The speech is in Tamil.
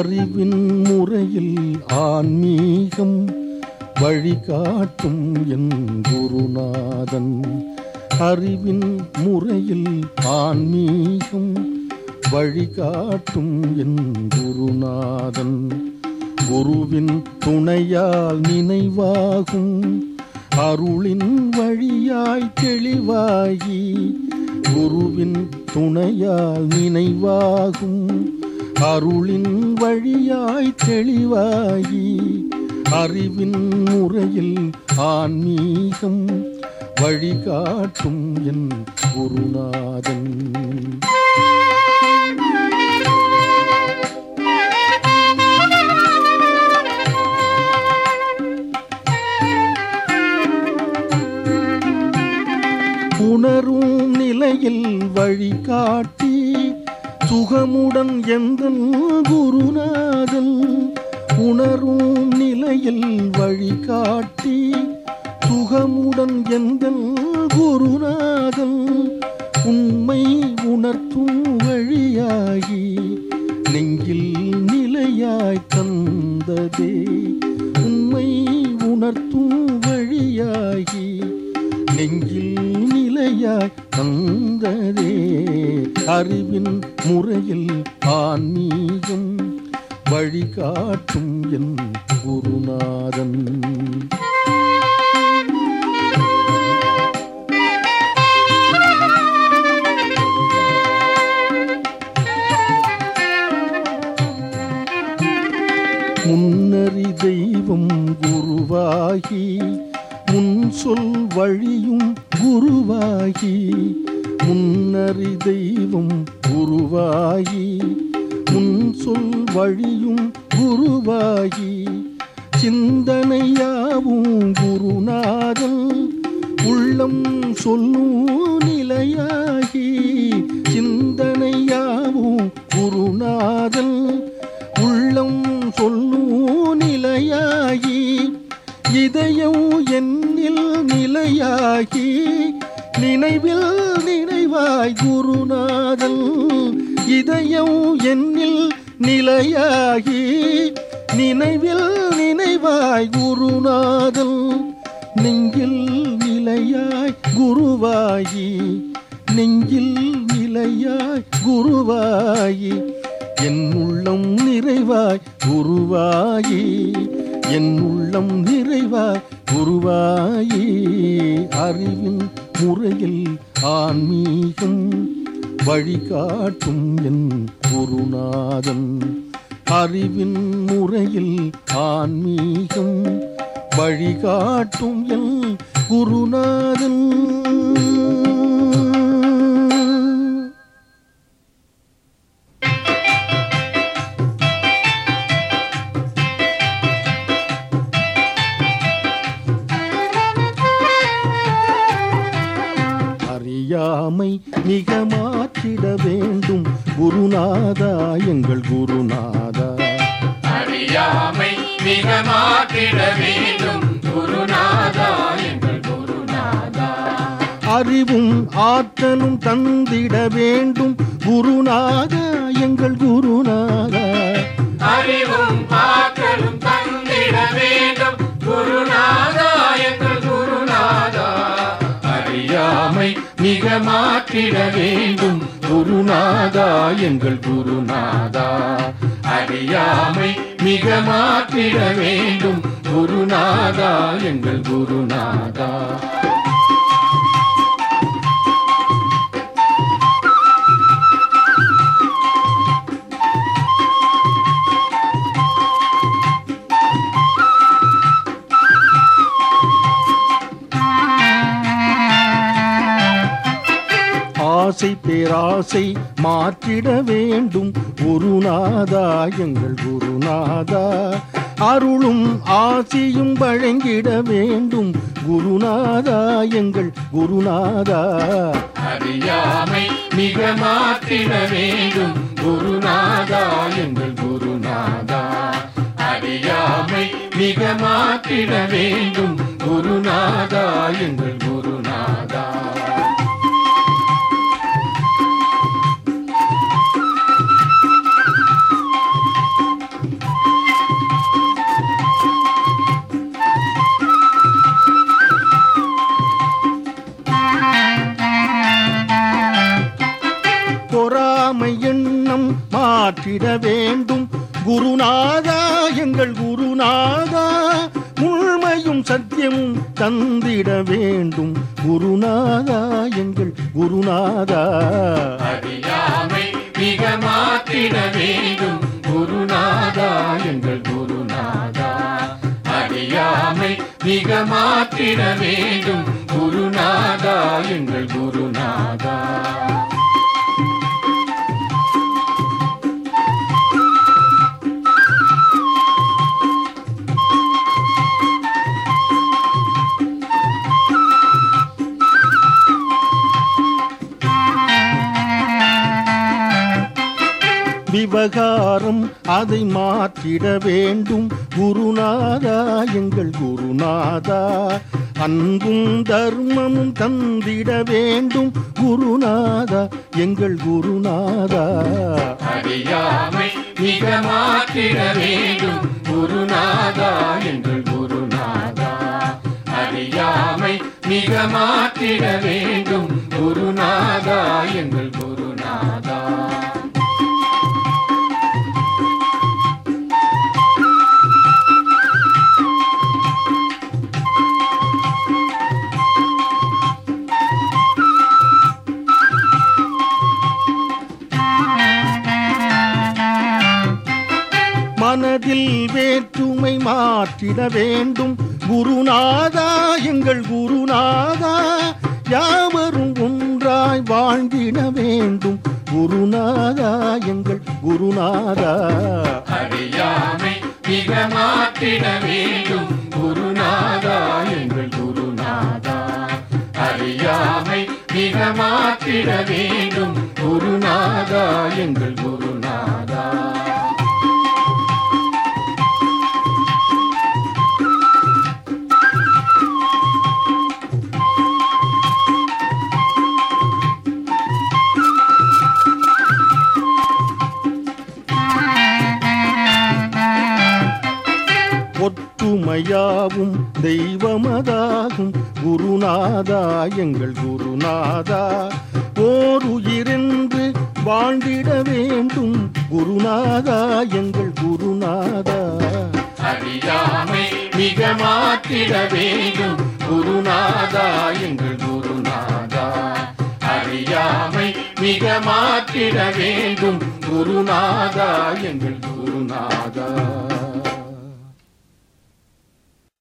அறிவின் முறையில் ஆன்மீகம் வழிகாட்டும் என் குருநாதன் அறிவின் முறையில் ஆன்மீகம் வழிகாட்டும் என் குருநாதன் குருவின் துணையால் நினைவாகும் அருளின் வழியாய் தெளிவாகி குருவின் துணையால் நினைவாகும் அருளின் வழியாய் தெளிவாகி அறிவின் முறையில் ஆன்மீகம் வழிகாட்டும் என் குருநாதன் உணரும் நிலையில் வழிகாட்டி சுகமுடன் எந்த குருநாதன் உணரும் நிலையில் வழிகாட்டி சுகமுடன் எந்த குருநாதன் உண்மை உணர்த்தும் வழியாகி நெஞ்சில் நிலையாய் தந்ததே உண்மை உணர்த்தும் வழியாகி நெஞ்சில் நிலையாய் தந்ததே அறிவின் முறையில் ஆன்மீகம் வழிகாட்டும் என் குருநாதன் முன்னறி தெய்வம் குருவாகி முன் சொல் வழியும் குருவாகி முன்னறி தெய்வம் குருவாகி முன் சொல் வழியும் குருவாகி சிந்தனையாவும் குருநாதன் உள்ளம் சொல்லும் நிலையாகி சிந்தனையாவும் குருநாதன் உள்ளம் சொல்லும் நிலையாகி இதயம் என்னில் நிலையாகி நினைவில் நினைவாய் குருநாதன் இதயம் என்னில் நிலையாகி நினைவில் நினைவாய் குருநாதன் நெஞ்சில் நிலையாய் குருவாயி நெஞ்சில் நிலையாய் குருவாயி என் உள்ளம் நிறைவாய் குருவாயி என் உள்ளம் நிறைவாய் குருவாயி அறிவின் முறையில் ஆன்மீகம் வழிகாட்டும் என் குருநாதன் அறிவின் முறையில் ஆன்மீகம் வழிகாட்டும் என் குருநாதன் அறியாமை மிக மாற்றிட வேண்டும் குருநாதா எங்கள் குருநாதா அறியாமை மிக மாற்றிட வேண்டும் குருநாதா எங்கள் குருநாதா அறிவும் ஆற்றலும் தந்திட வேண்டும் குருநாதா எங்கள் குருநாதா அறிவும் ஆற்றலும் தந்திட வேண்டும் குருநாதா எங்கள் குருநாதா அறியாமை மிக மாற்றிட வேண்டும் குருநாதா எங்கள் குருநாதா அறியாமை மிக மாற்றிட வேண்டும் குருநாதா எங்கள் குருநாதா ஆசை பேராசை மாற்றிட வேண்டும் குருநாதா எங்கள் குருநாதா அருளும் ஆசியும் வழங்கிட வேண்டும் குருநாதா எங்கள் குருநாதா அறியாமை மிக மாற்றிட வேண்டும் குருநாதா எங்கள் குருநாதா அறியாமை மிக மாற்றிட வேண்டும் குருநாதா எங்கள் குருநாதா மாற்றிட வேண்டும் குருநாதா எங்கள் குருநாதா முழுமையும் சத்தியமும் தந்திட வேண்டும் குருநாதா எங்கள் குருநாதா அறியாமை மிக மாற்றிட வேண்டும் குருநாதா எங்கள் குருநாதா அறியாமை மிக மாற்றிட வேண்டும் குருநாதா எங்கள் குருநாதா விவகாரம் அதை மாற்றிட வேண்டும் குருநாதா எங்கள் குருநாதா அன்பும் தர்மமும் தந்திட வேண்டும் குருநாதா எங்கள் குருநாதா அறியாமை மிக மாற்றிட வேண்டும் குருநாதா எங்கள் குருநாதா அறியாமை மிக மாற்றிட வேண்டும் குருநாதா எங்கள் குருநாதா மனதில் வேற்றுமை மாற்றிட வேண்டும் குருநாதா எங்கள் குருநாதா யாவரும் ஒன்றாய் வாழ்ந்திட வேண்டும் குருநாதா எங்கள் குருநாதா அறியாமை மிக மாற்றிட வேண்டும் குருநாதா எங்கள் குருநாதா அறியாமை மிக மாற்றிட வேண்டும் குருநாதா எங்கள் குருநாதா ஒற்றுமையாவும் தெய்வமதாகும் குருநாதா எங்கள் குருநாதா ஓர் உயிரென்று வாழ்ந்திட வேண்டும் குருநாதா எங்கள் குருநாதா அறியாமை மிக மாற்றிட வேண்டும் குருநாதா எங்கள் குருநாதா அறியாமை மிக மாற்றிட வேண்டும் குருநாதா எங்கள் குருநாதா